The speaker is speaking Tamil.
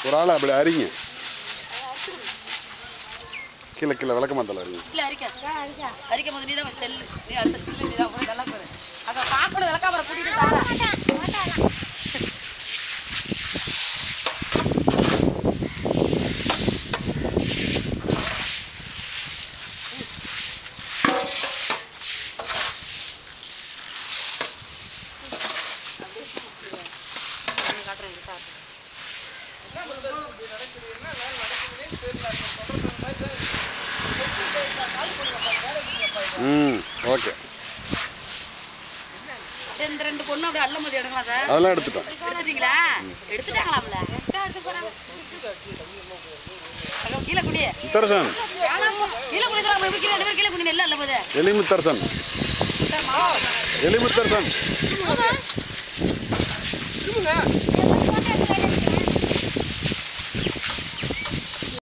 ஒரு ஆளை அப்படி அரிங்க கீழே கீழே விளக்க மாத்தல அரிங்க இல்ல அரிக்க அரிக்கும் போது நீ தான் ஸ்டெல் நீ அடுத்த ஸ்டெல் நீ தான் போய் நல்லா பாரு அங்க பாக்கணும் விளக்காம கூட்டிட்டு தாரா ம் ஓகே சரி, இந்த ரெண்டு பொண்ணு அப்படியே அள்ள போது எடுக்கலாம் சார் அதெல்லாம் எடுத்துட்டோம் எடுத்துட்டீங்களா எடுத்துட்டாங்களாம்ல அங்க கீழே குடி முத்தரசன் கீழே குடிக்கலாம் எப்படி கீழே ரெண்டு பேரும் கீழே குடி நெல்ல அல்ல போது எலி முத்தரசன் எலி முத்தரசன் ஆமா. இவங்க